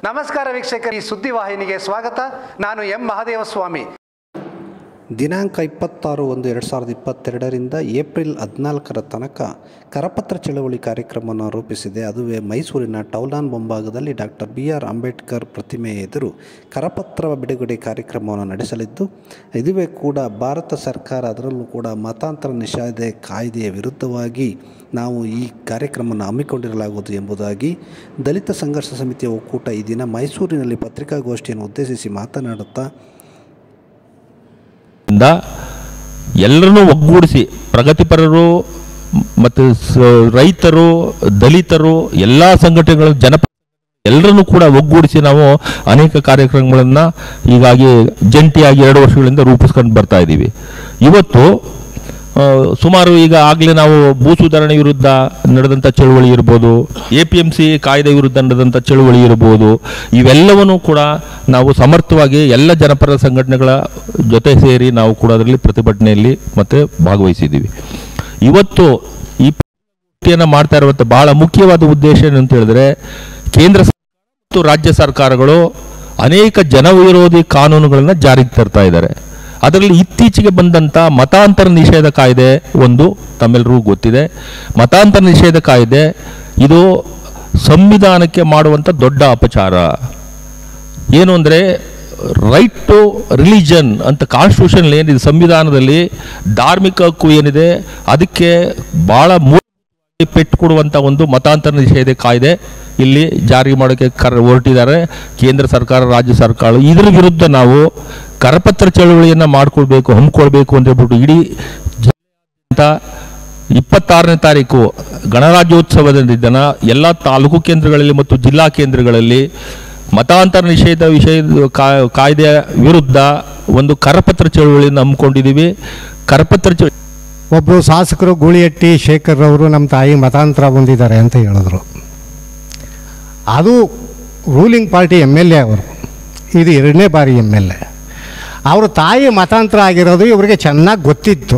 ನಮಸ್ಕಾರ ವೀಕ್ಷಕರು ಈ ಸುದ್ದಿವಾಹಿನಿಗೆ ಸ್ವಾಗತ ನಾನು ಎಂ ಮಹದೇವಸ್ವಾಮಿ ದಿನಾಂಕ ಇಪ್ಪತ್ತಾರು ಒಂದು ಎರಡು ಸಾವಿರದ ಇಪ್ಪತ್ತೆರಡರಿಂದ ಏಪ್ರಿಲ್ ಹದಿನಾಲ್ಕರ ತನಕ ಕರಪತ್ರ ಚಳವಳಿ ಕಾರ್ಯಕ್ರಮವನ್ನು ರೂಪಿಸಿದೆ ಅದುವೇ ಮೈಸೂರಿನ ಟೌಲಾನ್ ಮುಂಭಾಗದಲ್ಲಿ ಡಾಕ್ಟರ್ ಬಿ ಆರ್ ಅಂಬೇಡ್ಕರ್ ಪ್ರತಿಮೆ ಎದುರು ಕರಪತ್ರ ಬಿಡುಗಡೆ ಕಾರ್ಯಕ್ರಮವನ್ನು ನಡೆಸಲಿದ್ದು ಇದುವೇ ಕೂಡ ಭಾರತ ಸರ್ಕಾರ ಅದರಲ್ಲೂ ಕೂಡ ಮತಾಂತರ ನಿಷೇಧ ಕಾಯ್ದೆಯ ವಿರುದ್ಧವಾಗಿ ನಾವು ಈ ಕಾರ್ಯಕ್ರಮವನ್ನು ಹಮ್ಮಿಕೊಂಡಿರಲಾಗುವುದು ಎಂಬುದಾಗಿ ದಲಿತ ಸಂಘರ್ಷ ಸಮಿತಿಯ ಒಕ್ಕೂಟ ಈ ದಿನ ಮೈಸೂರಿನಲ್ಲಿ ಪತ್ರಿಕಾಗೋಷ್ಠಿಯನ್ನು ಉದ್ದೇಶಿಸಿ ಮಾತನಾಡುತ್ತಾ ಇಂದ ಎಲ್ಲರನ್ನೂ ಒಗ್ಗೂಡಿಸಿ ಪ್ರಗತಿಪರರು ಮತ್ತು ಸ- ರೈತರು ದಲಿತರು ಎಲ್ಲ ಸಂಘಟನೆಗಳು ಜನಪ ಎಲ್ಲರನ್ನೂ ಕೂಡ ಒಗ್ಗೂಡಿಸಿ ನಾವು ಅನೇಕ ಕಾರ್ಯಕ್ರಮಗಳನ್ನು ಹೀಗಾಗಿ ಜಂಟಿಯಾಗಿ ಎರಡು ವರ್ಷಗಳಿಂದ ರೂಪಿಸ್ಕೊಂಡು ಬರ್ತಾ ಇದ್ದೀವಿ ಇವತ್ತು ಆ, ಸುಮಾರು ಈಗ ಆಗಲೇ ನಾವು ಭೂ ಸುಧಾರಣೆ ವಿರುದ್ಧ ನಡೆದಂಥ ಚಳುವಳಿ ಇರ್ಬೋದು ಎ ಪಿ ಎಂ ಸಿ ಕಾಯ್ದೆ ವಿರುದ್ಧ ನಡೆದಂಥ ಚಳುವಳಿ ಇರ್ಬೋದು ಇವೆಲ್ಲವನ್ನೂ ಕೂಡ ನಾವು ಸಮರ್ಥವಾಗಿ ಎಲ್ಲ ಜನಪರ ಸಂಘಟನೆಗಳ ಜೊತೆ ಸೇರಿ ನಾವು ಕೂಡ ಅದರಲ್ಲಿ ಪ್ರತಿಭಟನೆಯಲ್ಲಿ ಮತ್ತೆ ಭಾಗವಹಿಸಿದ್ದೀವಿ ಇವತ್ತು ಈ ಪಟ್ಟಿಯನ್ನು ಮಾಡ್ತಾ ಇರುವಂಥ ಬಹಳ ಮುಖ್ಯವಾದ ಉದ್ದೇಶ ಏನು ಅಂತ ಹೇಳಿದ್ರೆ ಕೇಂದ್ರ ಸರ್ಕಾರ ಮತ್ತು ರಾಜ್ಯ ಸರ್ಕಾರಗಳು ಅನೇಕ ಜನವಿರೋಧಿ ಕಾನೂನುಗಳನ್ನು ಜಾರಿಗೆ ತರ್ತಾ ಇದ್ದಾರೆ ಅದರಲ್ಲಿ ಇತ್ತೀಚೆಗೆ ಬಂದಂಥ ಮತಾಂತರ ನಿಷೇಧ ಕಾಯ್ದೆ ಒಂದು ತಮ್ಮೆಲ್ಲರಿಗೂ ಗೊತ್ತಿದೆ ಮತಾಂತರ ನಿಷೇಧ ಕಾಯ್ದೆ ಇದು ಸಂವಿಧಾನಕ್ಕೆ ಮಾಡುವಂಥ ದೊಡ್ಡ ಅಪಚಾರ ಏನು ಅಂದರೆ ರೈಟ್ ಟು ರಿಲಿಜನ್ ಅಂತ ಕಾನ್ಸ್ಟಿಟ್ಯೂಷನ್ ಏನಿದೆ ಸಂವಿಧಾನದಲ್ಲಿ ಧಾರ್ಮಿಕ ಹಕ್ಕು ಏನಿದೆ ಅದಕ್ಕೆ ಭಾಳ ಮೂಲ ಪೆಟ್ಟು ಕೊಡುವಂಥ ಒಂದು ಮತಾಂತರ ನಿಷೇಧ ಕಾಯ್ದೆ ಇಲ್ಲಿ ಜಾರಿ ಮಾಡೋಕ್ಕೆ ಕರ್ ಹೊರಟಿದ್ದಾರೆ ಕೇಂದ್ರ ಸರ್ಕಾರ ರಾಜ್ಯ ಸರ್ಕಾರ ಇದರ ವಿರುದ್ಧ ನಾವು ಕರಪತ್ರ ಚಳವಳಿಯನ್ನು ಮಾಡ್ಕೊಳ್ಬೇಕು ಹಮ್ಮಿಕೊಳ್ಬೇಕು ಅಂತ ಹೇಳ್ಬಿಟ್ಟು ಇಡೀ ಜಿಲ್ಲೆಯಾದ್ಯಂತ ಇಪ್ಪತ್ತಾರನೇ ತಾರೀಕು ಗಣರಾಜ್ಯೋತ್ಸವದ ದಿನ ಎಲ್ಲ ತಾಲೂಕು ಕೇಂದ್ರಗಳಲ್ಲಿ ಮತ್ತು ಜಿಲ್ಲಾ ಕೇಂದ್ರಗಳಲ್ಲಿ ಮತಾಂತರ ನಿಷೇಧ ವಿಷಯ ಕಾ- ಕಾಯ್ದೆಯ ವಿರುದ್ಧ ಒಂದು ಕರಪತ್ರ ಚಳವಳಿಯನ್ನು ಹಮ್ಮಿಕೊಂಡಿದ್ದೀವಿ ಕರಪತ್ರ ಚಳ ಒಬ್ಬರು ಶಾಸಕರು ಗೂಳಿಹಟ್ಟಿ ಶೇಖರ್ ಅವರು ನಮ್ಮ ತಾಯಿ ಮತಾಂತರ ಹೊಂದಿದ್ದಾರೆ ಅಂತ ಹೇಳಿದ್ರು ಅದು ruling party M L A ಅವರು ಇದು ಎರಡನೇ ಬಾರಿ ಎಮ್ ಎಲ್ ಎ ಅವ್ರ ತಾಯಿ ಮತಾಂತರ ಆಗಿರೋದು ಇವರಿಗೆ ಚೆನ್ನಾಗಿ ಗೊತ್ತಿತ್ತು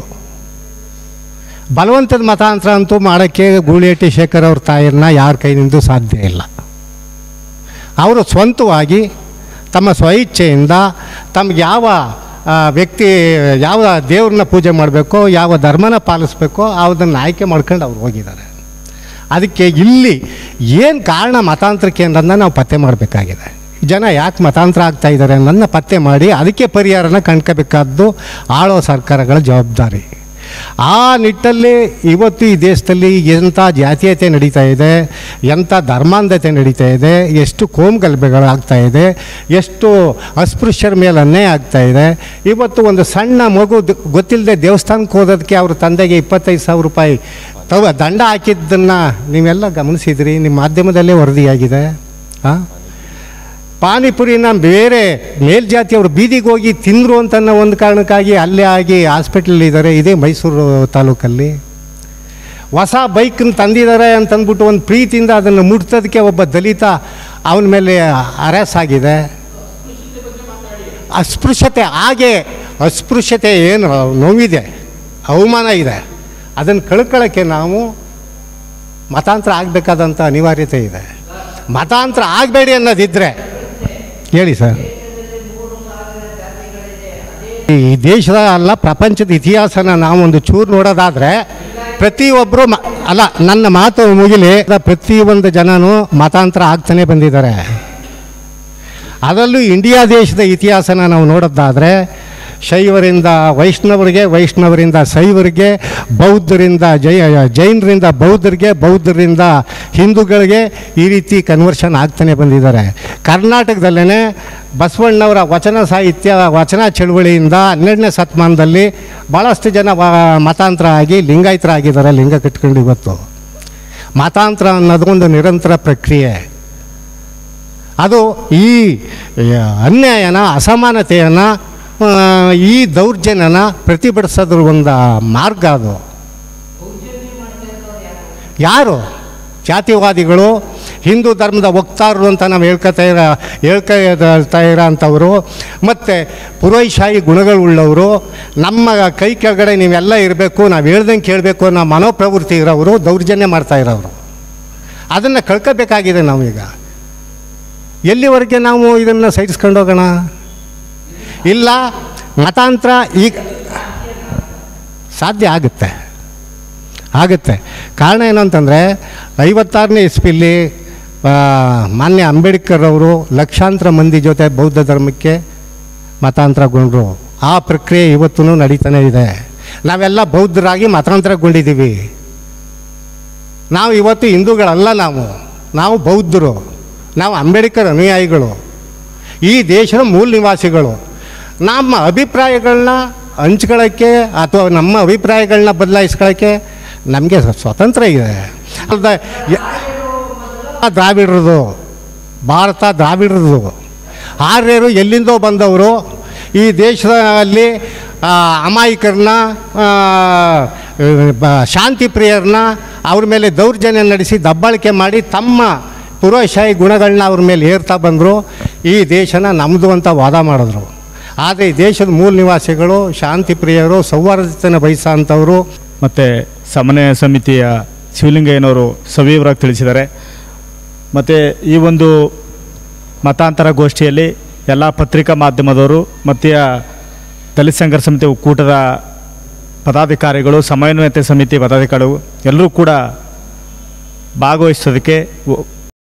ಬಲವಂತದ ಮತಾಂತರ ಅಂತೂ ಮಾಡೋಕ್ಕೆ ಗೂಳಿಹಟ್ಟಿ ಶೇಖರ್ ಅವ್ರ ತಾಯಿಯನ್ನ ಯಾರ ಕೈನಿಂದ ಸಾಧ್ಯ ಇಲ್ಲ ಅವರು ಸ್ವಂತವಾಗಿ ತಮ್ಮ ಸ್ವಇಚ್ಛೆಯಿಂದ ತಮ್ಗೆ ಯಾವ ಆ, ವ್ಯಕ್ತಿ ಯಾವ ದೇವ್ರನ್ನ ಪೂಜೆ ಮಾಡಬೇಕೋ ಯಾವ ಧರ್ಮನ ಪಾಲಿಸ್ಬೇಕೋ ಅದನ್ನು ಆಯ್ಕೆ ಮಾಡ್ಕೊಂಡು ಅವ್ರು ಹೋಗಿದ್ದಾರೆ ಅದಕ್ಕೆ ಇಲ್ಲಿ ಏನು ಕಾರಣ ಮತಾಂತರಕ್ಕೆ ಅನ್ನೋದನ್ನ ನಾವು ಪತ್ತೆ ಮಾಡಬೇಕಾಗಿದೆ ಜನ ಯಾಕೆ ಮತಾಂತರ ಆಗ್ತಾ ಇದ್ದಾರೆ ಅನ್ನೋದನ್ನ ಪತ್ತೆ ಮಾಡಿ ಅದಕ್ಕೆ ಪರಿಹಾರನ ಕಂಡ್ಕೋಬೇಕಾದ್ದು ಆಳೋ ಸರ್ಕಾರಗಳ ಜವಾಬ್ದಾರಿ ಆ ನಿಟ್ಟಲ್ಲಿ ಇವತ್ತು ಈ ದೇಶದಲ್ಲಿ ಎಂಥ ಜಾತೀಯತೆ ನಡೀತಾ ಇದೆ ಎಂಥ ಧರ್ಮಾಂಧತೆ ನಡೀತಾ ಇದೆ ಎಷ್ಟು ಕೋಮುಗಲಭೆಗಳು ಆಗ್ತಾ ಇದೆ ಎಷ್ಟು ಅಸ್ಪೃಶ್ಯರ ಮೇಲೆ ಅನ್ಯಾಯ ಆಗ್ತಾ ಇದೆ ಇವತ್ತು ಒಂದು ಸಣ್ಣ ಮಗು ಗೊತ್ತಿಲ್ಲದೆ ದೇವಸ್ಥಾನಕ್ಕೆ ಹೋಗೋದಕ್ಕೆ ಅವ್ರ ತಂದೆಗೆ ಇಪ್ಪತ್ತೈದು ಸಾವಿರ ರೂಪಾಯಿ ತವ ದಂಡ ಹಾಕಿದ್ದನ್ನು ನೀವೆಲ್ಲ ಗಮನಿಸಿದ್ರಿ ನಿಮ್ಮ ಮಾಧ್ಯಮದಲ್ಲೇ ವರದಿಯಾಗಿದೆ ಹಾಂ ಪಾನಿಪುರಿನ ಬೇರೆ ಮೇಲ್ಜಾತಿಯವರು ಬೀದಿಗೆ ಹೋಗಿ ತಿಂದರು ಅಂತ ಅನ್ನೋ ಒಂದು ಕಾರಣಕ್ಕಾಗಿ ಅಲ್ಲೇ ಆಗಿ ಹಾಸ್ಪಿಟ್ಲಲ್ಲಿ ಇದ್ದಾರೆ ಇದೇ ಮೈಸೂರು ತಾಲೂಕಲ್ಲಿ ಹೊಸ ಬೈಕನ್ನ ತಂದಿದ್ದಾರೆ ಅಂತಂದ್ಬಿಟ್ಟು ಒಂದು ಪ್ರೀತಿಯಿಂದ ಅದನ್ನು ಮುಟ್ಸೋದಕ್ಕೆ ಒಬ್ಬ ದಲಿತ ಅವನ ಮೇಲೆ ಅರೆಸ್ ಆಗಿದೆ ಅಸ್ಪೃಶ್ಯತೆ ಹಾಗೆ ಅಸ್ಪೃಶ್ಯತೆ ಏನು ನೋವಿದೆ ಅವಮಾನ ಇದೆ ಅದನ್ನು ಕಳ್ಕೊಳ್ಳೋಕ್ಕೆ ನಾವು ಮತಾಂತರ ಆಗಬೇಕಾದಂಥ ಅನಿವಾರ್ಯತೆ ಇದೆ ಮತಾಂತರ ಆಗಬೇಡಿ ಅನ್ನೋದಿದ್ದರೆ ಹೇಳಿ ಸರ್ ಈ ದೇಶದ ಅಲ್ಲ ಪ್ರಪಂಚದ ಇತಿಹಾಸನ ನಾವೊಂದು ಚೂರು ನೋಡೋದಾದರೆ ಪ್ರತಿಯೊಬ್ಬರು ಮ ಅಲ್ಲ ನನ್ನ ಮಾತು ಮುಗಿಲಿ ಪ್ರತಿಯೊಂದು ಜನನೂ ಮತಾಂತರ ಆಗ್ತಾನೆ ಬಂದಿದ್ದಾರೆ ಅದರಲ್ಲೂ ಇಂಡಿಯಾ ದೇಶದ ಇತಿಹಾಸನ ನಾವು ನೋಡೋದಾದರೆ ಶೈವರಿಂದ ವೈಷ್ಣವರಿಗೆ ವೈಷ್ಣವರಿಂದ ಶೈವರಿಗೆ ಬೌದ್ಧರಿಂದ ಜೈ ಜೈನರಿಂದ ಬೌದ್ಧರಿಗೆ ಬೌದ್ಧರಿಂದ ಹಿಂದೂಗಳಿಗೆ ಈ ರೀತಿ ಕನ್ವರ್ಷನ್ ಆಗ್ತಾನೆ ಬಂದಿದ್ದಾರೆ ಕರ್ನಾಟಕದಲ್ಲೇ ಬಸವಣ್ಣವರ ವಚನ ಸಾಹಿತ್ಯ ವಚನ ಚಳುವಳಿಯಿಂದ ಹನ್ನೆರಡನೇ ಶತಮಾನದಲ್ಲಿ ಭಾಳಷ್ಟು ಜನ ವ- ಮತಾಂತರ ಆಗಿ ಲಿಂಗಾಯತರಾಗಿದ್ದಾರೆ ಲಿಂಗ ಕಟ್ಕೊಂಡು ಇವತ್ತು ಮತಾಂತರ ಅನ್ನೋದು ಒಂದು ನಿರಂತರ ಪ್ರಕ್ರಿಯೆ ಅದು ಈ ಅನ್ಯಾಯನ ಅಸಮಾನತೆಯನ್ನು ಈ ದೌರ್ಜನ್ಯನ ಪ್ರತಿಭಟಿಸೋದ್ರ ಒಂದು ಮಾರ್ಗ ಅದು ಯಾರು ಜಾತಿವಾದಿಗಳು ಹಿಂದೂ ಧರ್ಮದ ವಕ್ತಾರರು ಅಂತ ನಾವು ಹೇಳ್ಕೊತಾ ಇರೋ ಹೇಳ್ಕೊತಾ ಇರೋ ಅಂಥವರು ಮತ್ತು ಪುರೋಹಿಶಾಹಿ ಗುಣಗಳುಳ್ಳವರು ನಮ್ಮ ಕೈ ಕೆಳಗಡೆ ನೀವೆಲ್ಲ ಇರಬೇಕು ನಾವು ಹೇಳ್ದಂಗೆ ಕೇಳಬೇಕು ಅನ್ನೋ ಮನೋಪ್ರವೃತ್ತಿ ಇರೋರು ದೌರ್ಜನ್ಯ ಮಾಡ್ತಾ ಇರೋರು ಅದನ್ನು ಕಳ್ಕೋಬೇಕಾಗಿದೆ ನಾವೀಗ ಎಲ್ಲಿವರೆಗೆ ನಾವು ಇದನ್ನು ಸಹಿಸ್ಕೊಂಡು ಹೋಗೋಣ ಇಲ್ಲ ಮತಾಂತರ ಈಗ ಸಾಧ್ಯ ಆಗುತ್ತೆ ಆಗುತ್ತೆ ಕಾರಣ ಏನು ಅಂತಂದರೆ ಐವತ್ತಾರನೇ ಇಸ್ಪಿಲಿ ಮಾನ್ಯ ಅಂಬೇಡ್ಕರ್ ಅವರು ಲಕ್ಷಾಂತರ ಮಂದಿ ಜೊತೆ ಬೌದ್ಧ ಧರ್ಮಕ್ಕೆ ಮತಾಂತರಗೊಂಡ್ರು ಆ ಪ್ರಕ್ರಿಯೆ ಇವತ್ತೂ ನಡೀತಾನೆ ಇದೆ ನಾವೆಲ್ಲ ಬೌದ್ಧರಾಗಿ ಮತಾಂತರಗೊಂಡಿದ್ದೀವಿ ನಾವು ಇವತ್ತು ಹಿಂದೂಗಳಲ್ಲ ನಾವು ನಾವು ಬೌದ್ಧರು ನಾವು ಅಂಬೇಡ್ಕರ್ ಅನುಯಾಯಿಗಳು ಈ ದೇಶದ ಮೂಲ ನಿವಾಸಿಗಳು ನಮ್ಮ ಅಭಿಪ್ರಾಯಗಳನ್ನ ಹಂಚ್ಕೊಳ್ಳೋಕ್ಕೆ ಅಥವಾ ನಮ್ಮ ಅಭಿಪ್ರಾಯಗಳನ್ನ ಬದಲಾಯಿಸ್ಕೊಳ್ಳೋಕ್ಕೆ ನಮಗೆ ಸ್ವತಂತ್ರ ಇದೆ ಅಲ್ದ ಯ- ದ್ರಾವಿಡರದು ಭಾರತ ದ್ರಾವಿಡರದು ಆರ್ಯರು ಎಲ್ಲಿಂದೋ ಬಂದವರು ಈ ದೇಶದಲ್ಲಿ ಆ, ಅಮಾಯಕರನ್ನ ಆ, ಬ- ಶಾಂತಿ ಪ್ರಿಯರನ್ನ ಅವ್ರ ಮೇಲೆ ದೌರ್ಜನ್ಯ ನಡೆಸಿ ದಬ್ಬಾಳಿಕೆ ಮಾಡಿ ತಮ್ಮ ಪುರೋಶಾಹಿ ಗುಣಗಳನ್ನ ಅವ್ರ ಮೇಲೆ ಏರ್ತಾ ಬಂದರು ಈ ದೇಶನ ನಮ್ಮದು ಅಂತ ವಾದ ಮಾಡಿದ್ರು ಆದರೆ ಈ ದೇಶದ ಮೂಲ ನಿವಾಸಿಗಳು ಶಾಂತಿ ಪ್ರಿಯರು ಸೌಹಾರ್ದತೆಯನ್ನು ಬಯಸೋಂಥವ್ರು ಮತ್ತು ಸಮನ್ವಯ ಸಮಿತಿಯ ಶಿವಲಿಂಗಯ್ಯನವರು ಸವಿವರಾಗಿ ತಿಳಿಸಿದ್ದಾರೆ ಮತ್ತು ಈ ಒಂದು ಮತಾಂತರ ಗೋಷ್ಠಿಯಲ್ಲಿ ಎಲ್ಲ ಪತ್ರಿಕಾ ಮಾಧ್ಯಮದವರು ಮತ್ತು ದಲಿತ ಸಂಘರ್ಷ ಸಮಿತಿ ಒಕ್ಕೂಟದ ಪದಾಧಿಕಾರಿಗಳು ಸಮನ್ವಯತೆ ಸಮಿತಿ ಪದಾಧಿಕಾರಿಗಳು ಎಲ್ಲರೂ ಕೂಡ ಭಾಗವಹಿಸೋದಕ್ಕೆ ಒ-